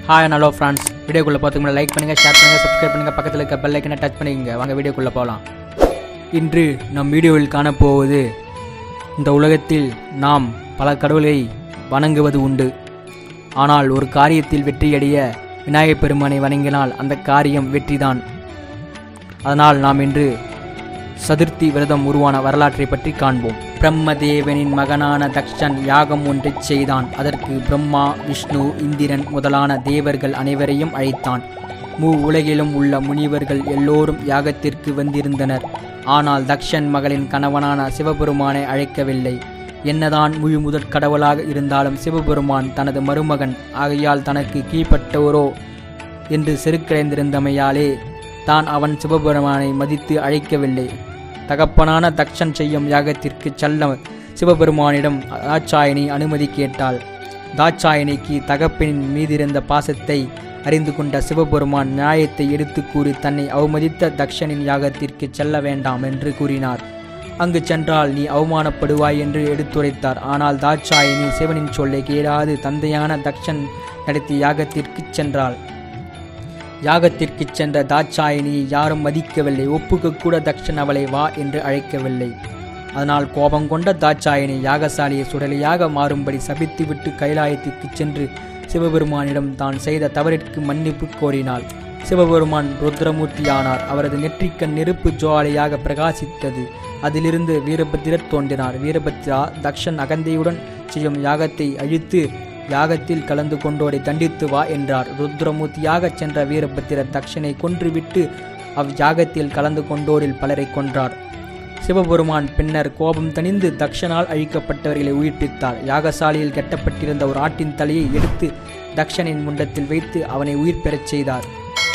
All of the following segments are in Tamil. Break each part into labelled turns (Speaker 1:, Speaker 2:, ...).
Speaker 1: ஹாய் ஹலோ ஃப்ரெண்ட்ஸ் வீடியோக்குள்ளே பார்த்துக்கு லைக் பண்ணுங்கள் ஷேர் பண்ணுங்கள் சப்ஸ்கிரைப் பண்ணுங்கள் பக்கத்தில் இருக்க பெல் ஐக்கனை டச் பண்ணிக்கங்க வாங்க வீடியோக்குள்ளே போகலாம் இன்று நம் வீடியோவில் காணப்போவது இந்த உலகத்தில் நாம் பல கடவுளை வணங்குவது உண்டு ஆனால் ஒரு காரியத்தில் வெற்றியடைய விநாயகப் பெருமானை வணங்கினால் அந்த காரியம் வெற்றிதான் அதனால் நாம் இன்று சதுர்த்தி விரதம் உருவான வரலாற்றை பற்றி காண்போம் பிரம்மதேவனின் மகனான தக்ஷன் யாகம் ஒன்றைச் செய்தான் அதற்கு பிரம்மா விஷ்ணு இந்திரன் முதலான தேவர்கள் அனைவரையும் அழைத்தான் மூ உலகிலும் உள்ள முனிவர்கள் எல்லோரும் யாகத்திற்கு வந்திருந்தனர் ஆனால் தக்ஷன் மகளின் கணவனான சிவபெருமானை அழைக்கவில்லை என்னதான் முழு முதற் கடவுளாக இருந்தாலும் சிவபெருமான் தனது மருமகன் ஆகையால் தனக்கு கீழ்ப்பட்டவரோ என்று செருக்கடைந்திருந்தமையாலே தான் அவன் சிவபெருமானை மதித்து அழைக்கவில்லை தகப்பனான தக்ஷன் செய்யும் யாகத்திற்கு செல்ல சிவபெருமானிடம் தாட்சாயணி அனுமதி கேட்டாள் தாட்சாயணிக்கு தகப்பனின் மீதிருந்த பாசத்தை அறிந்து கொண்ட சிவபெருமான் நியாயத்தை எடுத்து கூறி தன்னை அவமதித்த தக்ஷனின் யாகத்திற்கு செல்ல வேண்டாம் என்று கூறினார் அங்கு சென்றால் நீ அவமானப்படுவாய் என்று எடுத்துரைத்தார் ஆனால் தாட்சாயினி சிவனின் சொல்லை கேளாது தந்தையான தக்ஷன் நடத்திய யாகத்திற்குச் சென்றாள் யாகத்திற்குச் சென்ற தாட்சாயினியை யாரும் மதிக்கவில்லை ஒப்புக்கு கூட தக்ஷன் அவளை வா என்று அழைக்கவில்லை அதனால் கோபம் கொண்ட தாட்சாயினி யாகசாலையை சுடலையாக மாறும்படி சபித்துவிட்டு கைலாயத்திற்குச் சென்று சிவபெருமானிடம் தான் செய்த தவறிற்கு மன்னிப்பு கோரினாள் சிவபெருமான் ருத்ரமூர்த்தியானார் அவரது நெற்றிக்கண் நெருப்பு ஜுவாலையாக பிரகாசித்தது அதிலிருந்து வீரபத்திரர் தோன்றினார் வீரபத்ரா தக்ஷன் அகந்தையுடன் செய்யும் யாகத்தை அழித்து யாகத்தில் கலந்து கொண்டோரை தண்டித்து வா என்றார் ருத்ரமூர்த்தியாகச் சென்ற வீரபத்திரர் தக்ஷனை கொன்றுவிட்டு அவ் யாகத்தில் கலந்து கொண்டோரில் பலரை கொன்றார் சிவபெருமான் பின்னர் கோபம் தணிந்து தக்ஷனால் அழிக்கப்பட்டவர்களை உயிர்ப்பித்தார் யாகசாலையில் கட்டப்பட்டிருந்த ஒரு ஆட்டின் தலையை எடுத்து தக்ஷனின் முண்டத்தில் வைத்து அவனை உயிர் பெறச் செய்தார்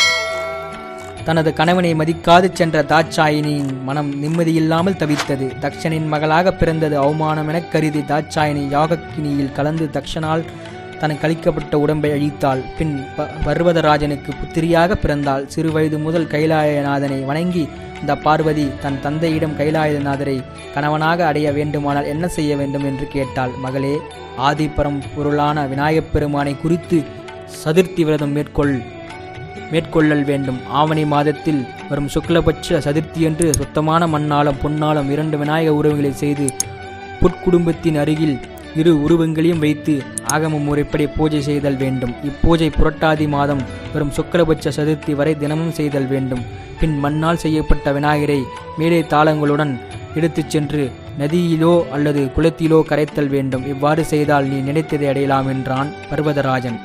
Speaker 1: தனது கணவனை மதிக்காது சென்ற தாட்சாயினியின் மனம் நிம்மதியில்லாமல் தவித்தது தக்ஷனின் மகளாக பிறந்தது அவமானமெனக் கருதி தாட்சாயினி யாகக்கினியில் கலந்து தக்ஷனால் தனக்கு அளிக்கப்பட்ட உடம்பை அழித்தாள் பின் ப- பர்வதராஜனுக்கு புத்திரியாக பிறந்தாள் சிறுவயது முதல் கைலாயநாதனை வணங்கி இந்த பார்வதி தன் தந்தையிடம் கைலாயநாதரை கணவனாக அடைய வேண்டுமானால் என்ன செய்ய வேண்டும் என்று கேட்டாள் மகளே ஆதிபரம் பொருளான விநாயகப் பெருமானை குறித்து சதுர்த்தி விரதம் மேற்கொள் மேற்கொள்ளல் வேண்டும் ஆவணி மாதத்தில் வரும் சுக்லபட்ச சதுர்த்தியன்று சுத்தமான மண்ணாலும் பொன்னாலும் இரண்டு விநாயக உருவங்களை செய்து புட்குடும்பத்தின் அருகில் இரு உருவங்களையும் வைத்து ஆகம முறைப்படி பூஜை செய்தல் வேண்டும் இப்பூஜை புரட்டாதி மாதம் வரும் சுக்லபட்ச சதுர்த்தி வரை தினமும் செய்தல் வேண்டும் பின் மண்ணால் செய்யப்பட்ட விநாயகரை மேலே தாளங்களுடன் எடுத்துச் சென்று நதியிலோ அல்லது குளத்திலோ கரைத்தல் வேண்டும் இவ்வாறு செய்தால் நீ நினைத்ததை அடையலாம் என்றான் பர்வதராஜன்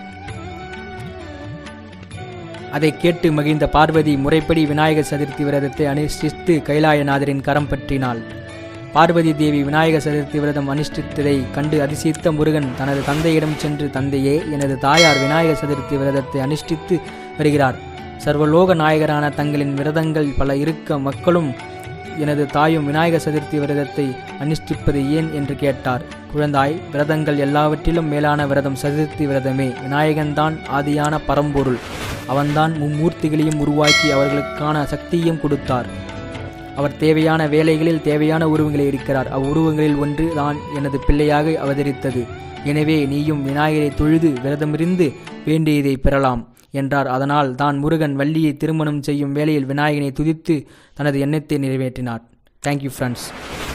Speaker 1: அதை கேட்டு மகிழ்ந்த பார்வதி முறைப்படி விநாயகர் சதுர்த்தி விரதத்தை அனுஷ்டித்து கைலாயநாதரின் கரம் பற்றினாள் பார்வதி தேவி விநாயகர் சதுர்த்தி விரதம் அனுஷ்டித்ததை கண்டு அதிசயித்த முருகன் தனது தந்தையிடம் சென்று தந்தையே எனது தாயார் விநாயகர் சதுர்த்தி விரதத்தை அனுஷ்டித்து வருகிறார் சர்வலோக நாயகரான தங்களின் விரதங்கள் பல இருக்க மக்களும் எனது தாயும் விநாயகர் சதுர்த்தி விரதத்தை அனுஷ்டிப்பது ஏன் என்று கேட்டார் குழந்தாய் விரதங்கள் எல்லாவற்றிலும் மேலான விரதம் சதுர்த்தி விரதமே விநாயகன்தான் ஆதியான பரம்பொருள் அவன்தான் மும்மூர்த்திகளையும் உருவாக்கி அவர்களுக்கான சக்தியும் கொடுத்தார் அவர் தேவையான வேலைகளில் தேவையான உருவங்களை இருக்கிறார் அவ்வுருவங்களில் ஒன்று தான் எனது பிள்ளையாக அவதரித்தது எனவே நீயும் விநாயகரை தொழுது விரதமிருந்து வேண்டியதை பெறலாம் என்றார் அதனால் தான் முருகன் வள்ளியை திருமணம் செய்யும் வேளையில் விநாயகனை துதித்து தனது எண்ணத்தை நிறைவேற்றினார் தேங்க்யூ ஃப்ரெண்ட்ஸ்